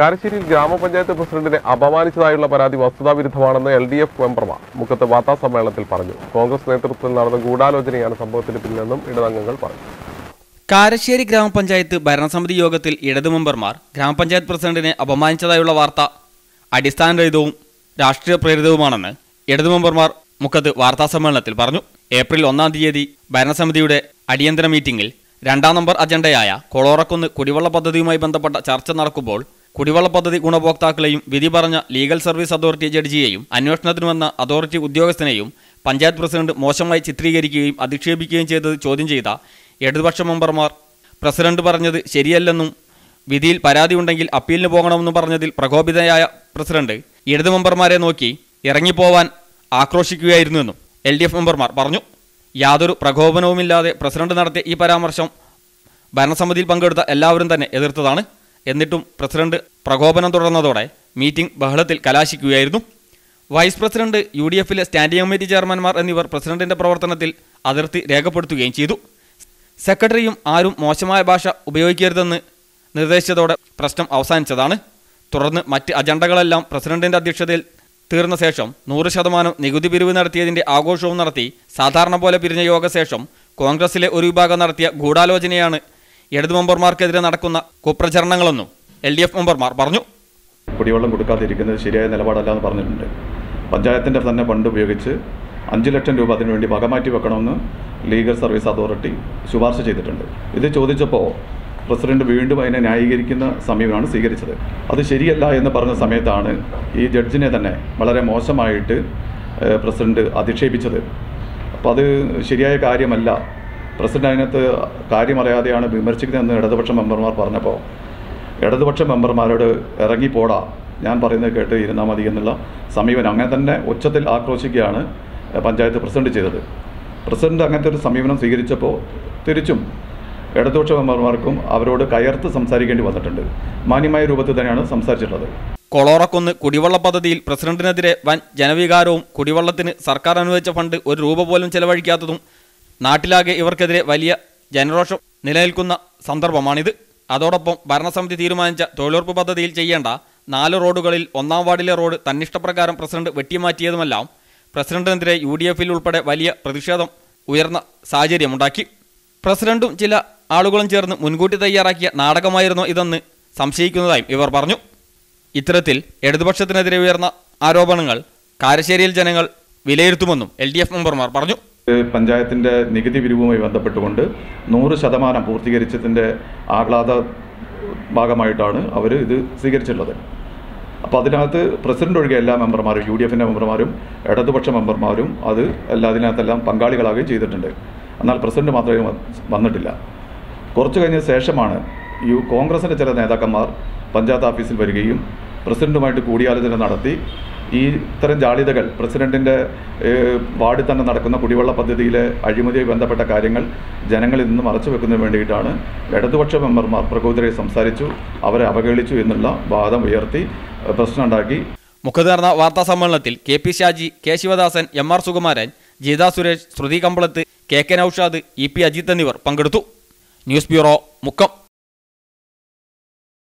കാരശ്ശേരിയിൽ ഗ്രാമപഞ്ചായത്ത് പ്രസിഡന്റിനെ അപമാനിച്ചതായുള്ള പരാതി വസ്തുതാവിരുദ്ധമാണെന്ന് എൽ ഡി എഫ് മെമ്പർമാർ മുക്കത്ത് വാർത്താ സമ്മേളനത്തിൽ പറഞ്ഞു കോൺഗ്രസ് നേതൃത്വത്തിൽ നടന്ന ഗൂഢാലോചനയാണ് സംഭവത്തിന് പിന്നിലെന്നും ഇടതംഗങ്ങൾ പറഞ്ഞു കാരശ്ശേരി ഗ്രാമപഞ്ചായത്ത് ഭരണസമിതി യോഗത്തിൽ ഇടതു മെമ്പർമാർ ഗ്രാമപഞ്ചായത്ത് പ്രസിഡന്റിനെ അപമാനിച്ചതായുള്ള വാർത്ത അടിസ്ഥാനരഹിതവും രാഷ്ട്രീയ പ്രേരിതവുമാണെന്ന് ഇടതു മെമ്പർമാർ മുക്കത്ത് വാർത്താസമ്മേളനത്തിൽ പറഞ്ഞു ഏപ്രിൽ ഒന്നാം തീയതി ഭരണസമിതിയുടെ അടിയന്തര മീറ്റിംഗിൽ രണ്ടാം നമ്പർ അജണ്ടയായ കൊളോറക്കുന്ന് കുടിവെള്ള പദ്ധതിയുമായി ബന്ധപ്പെട്ട ചർച്ച നടക്കുമ്പോൾ കുടിവെള്ള പദ്ധതി ഗുണഭോക്താക്കളെയും വിധി പറഞ്ഞ ലീഗൽ സർവീസ് അതോറിറ്റി ജഡ്ജിയെയും അന്വേഷണത്തിന് വന്ന അതോറിറ്റി ഉദ്യോഗസ്ഥനെയും പഞ്ചായത്ത് പ്രസിഡന്റ് മോശമായി ചിത്രീകരിക്കുകയും അധിക്ഷേപിക്കുകയും ചെയ്തത് ചോദ്യം ചെയ്ത ഇടതുപക്ഷ മെമ്പർമാർ പ്രസിഡന്റ് പറഞ്ഞത് ശരിയല്ലെന്നും വിധിയിൽ പരാതി ഉണ്ടെങ്കിൽ അപ്പീലിന് പോകണമെന്നും പറഞ്ഞതിൽ പ്രകോപിതയായ പ്രസിഡന്റ് ഇടതു മെമ്പർമാരെ നോക്കി ഇറങ്ങിപ്പോവാൻ ആക്രോശിക്കുകയായിരുന്നുവെന്നും എൽ ഡി എഫ് മെമ്പർമാർ പറഞ്ഞു യാതൊരു പ്രകോപനവുമില്ലാതെ പ്രസിഡന്റ് നടത്തിയ ഈ പരാമർശം ഭരണസമിതിയിൽ പങ്കെടുത്ത എല്ലാവരും തന്നെ എതിർത്തതാണ് എന്നിട്ടും പ്രസിഡന്റ് പ്രകോപനം തുടർന്നതോടെ മീറ്റിംഗ് ബഹളത്തിൽ കലാശിക്കുകയായിരുന്നു വൈസ് പ്രസിഡന്റ് യു ഡി എഫിലെ സ്റ്റാൻഡിംഗ് കമ്മിറ്റി ചെയർമാൻമാർ എന്നിവർ പ്രസിഡന്റിന്റെ പ്രവർത്തനത്തിൽ അതിർത്തി രേഖപ്പെടുത്തുകയും ചെയ്തു സെക്രട്ടറിയും ആരും മോശമായ ഭാഷ ഉപയോഗിക്കരുതെന്ന് നിർദ്ദേശിച്ചതോടെ പ്രശ്നം അവസാനിച്ചതാണ് തുടർന്ന് മറ്റ് അജണ്ടകളെല്ലാം പ്രസിഡന്റിന്റെ അധ്യക്ഷതയിൽ തീർന്ന ശേഷം നൂറ് ശതമാനം നികുതി പിരിവ് നടത്തിയതിന്റെ ആഘോഷവും നടത്തി സാധാരണ പോലെ പിരിഞ്ഞ യോഗശേഷം കോൺഗ്രസിലെ ഒരു വിഭാഗം നടത്തിയ ഗൂഢാലോചനയാണ് ഇടതു മെമ്പർമാർക്കെതിരെ നടക്കുന്ന കുപ്രചരണങ്ങളെന്നും എൽ ഡി എഫ് മെമ്പർമാർ പറഞ്ഞു കുടിവെള്ളം കൊടുക്കാതിരിക്കുന്നത് ശരിയായ നിലപാടല്ല എന്ന് പറഞ്ഞിട്ടുണ്ട് പഞ്ചായത്തിൻ്റെ തന്നെ ഫണ്ട് ഉപയോഗിച്ച് അഞ്ച് ലക്ഷം രൂപ അതിനുവേണ്ടി വകമാറ്റി വെക്കണമെന്ന് ലീഗൽ സർവീസ് അതോറിറ്റി ശുപാർശ ചെയ്തിട്ടുണ്ട് ഇത് ചോദിച്ചപ്പോൾ പ്രസിഡന്റ് വീണ്ടും അതിനെ ന്യായീകരിക്കുന്ന സമീപനമാണ് സ്വീകരിച്ചത് അത് ശരിയല്ല എന്ന് പറഞ്ഞ സമയത്താണ് ഈ ജഡ്ജിനെ തന്നെ വളരെ മോശമായിട്ട് ഏഹ്, പ്രസിഡന്റ് അധിക്ഷേപിച്ചത് അപ്പോൾ അത് ശരിയായ കാര്യമല്ല പ്രസിഡന്റ് അതിനകത്ത് കാര്യമറിയാതെയാണ് വിമർശിക്കുന്നതെന്ന് ഇടതുപക്ഷ മെമ്പർമാർ പറഞ്ഞപ്പോൾ ഇടതുപക്ഷ മെമ്പർമാരോട് ഇറങ്ങിപ്പോടാ ഞാൻ പറയുന്നത് കേട്ട് ഇരുന്നാൽ മതി എന്നുള്ള സമീപനം അങ്ങനെ തന്നെ ഉച്ചത്തിൽ ആക്രോശിക്കുകയാണ് പഞ്ചായത്ത് പ്രസിഡന്റ് ചെയ്തത് പ്രസിഡന്റ് അങ്ങനത്തെ ഒരു സമീപനം സ്വീകരിച്ചപ്പോൾ തിരിച്ചും ഇടതുപക്ഷ മെമ്പർമാർക്കും അവരോട് കയർത്ത് സംസാരിക്കേണ്ടി വന്നിട്ടുണ്ട് മാന്യമായ രൂപത്തിൽ തന്നെയാണ് സംസാരിച്ചിട്ടുള്ളത് കൊളോറക്കുന്ന് കുടിവെള്ള പദ്ധതിയിൽ പ്രസിഡന്റിനെതിരെ വൻ ജനവികാരവും കുടിവെള്ളത്തിന് സർക്കാർ അനുവദിച്ച ഫണ്ട് ഒരു രൂപ പോലും ചെലവഴിക്കാത്തതും നാട്ടിലാകെ ഇവർക്കെതിരെ വലിയ ജനരോഷം നിലനിൽക്കുന്ന സന്ദർഭമാണിത് അതോടൊപ്പം ഭരണസമിതി തീരുമാനിച്ച തൊഴിലുറപ്പ് പദ്ധതിയിൽ ചെയ്യേണ്ട നാല് റോഡുകളിൽ ഒന്നാം വാർഡിലെ റോഡ് തന്നിഷ്ടപ്രകാരം പ്രസിഡന്റ് വെട്ടിമാറ്റിയതുമെല്ലാം പ്രസിഡന്റിനെതിരെ യു ഡി എഫിൽ ഉൾപ്പെടെ വലിയ പ്രതിഷേധം ഉയർന്ന സാഹചര്യമുണ്ടാക്കി പ്രസിഡന്റും ചില ആളുകളും ചേർന്ന് മുൻകൂട്ടി തയ്യാറാക്കിയ നാടകമായിരുന്നോ ഇതെന്ന് സംശയിക്കുന്നതായും ഇവർ പറഞ്ഞു ഇത്തരത്തിൽ ഇടതുപക്ഷത്തിനെതിരെ ഉയർന്ന ആരോപണങ്ങൾ കാരശ്ശേരിയിൽ ജനങ്ങൾ വിലയിരുത്തുമെന്നും എൽ ഡി എഫ് മെമ്പർമാർ പറഞ്ഞു ഇത് പഞ്ചായത്തിൻ്റെ നികുതി പിരിവുമായി ബന്ധപ്പെട്ടുകൊണ്ട് നൂറ് ശതമാനം പൂർത്തീകരിച്ചതിൻ്റെ ആഹ്ലാദ ഭാഗമായിട്ടാണ് അവർ ഇത് സ്വീകരിച്ചിട്ടുള്ളത് അപ്പോൾ അതിനകത്ത് പ്രസിഡന്റ് ഒഴികെ എല്ലാ മെമ്പർമാരും യു ഡി എഫിൻ്റെ മെമ്പർമാരും ഇടതുപക്ഷ മെമ്പർമാരും അത് എല്ലാ അതിനകത്തെല്ലാം പങ്കാളികളാകുകയും ചെയ്തിട്ടുണ്ട് എന്നാൽ പ്രസിഡന്റ് മാത്രമേ വ- വന്നിട്ടില്ല കുറച്ച് കഴിഞ്ഞ ശേഷമാണ് യു കോൺഗ്രസിൻ്റെ ചില നേതാക്കന്മാർ പഞ്ചായത്ത് ഓഫീസിൽ വരികയും പ്രസിഡന്റുമായിട്ട് കൂടിയാലോചന നടത്തി ഈ ഇത്തരം ജാള്യതകൾ പ്രസിഡന്റിൻ്റെ ഏഹ്, വാർഡിൽ തന്നെ നടക്കുന്ന കുടിവെള്ള പദ്ധതിയിലെ അഴിമതിയുമായി ബന്ധപ്പെട്ട കാര്യങ്ങൾ ജനങ്ങളിൽ നിന്ന് മറച്ചു വെക്കുന്നതിന് വേണ്ടിയിട്ടാണ് ഇടതുപക്ഷ മെമ്പർമാർ പ്രകോദരെ സംസാരിച്ചു അവരെ അവഹേളിച്ചു എന്നുള്ള വാദം ഉയർത്തി ഏഹ്, പ്രശ്നമുണ്ടാക്കി മുഖത്ത് നടന്ന വാർത്താ സമ്മേളനത്തിൽ K P Shaji K Sivadasan M R Sukumaran Jeetha Suresh Shruthi Kambalath K K Naushad E P Ajith എന്നിവർ പങ്കെടുത്തു ന്യൂസ് ബ്യൂറോ മുക്കം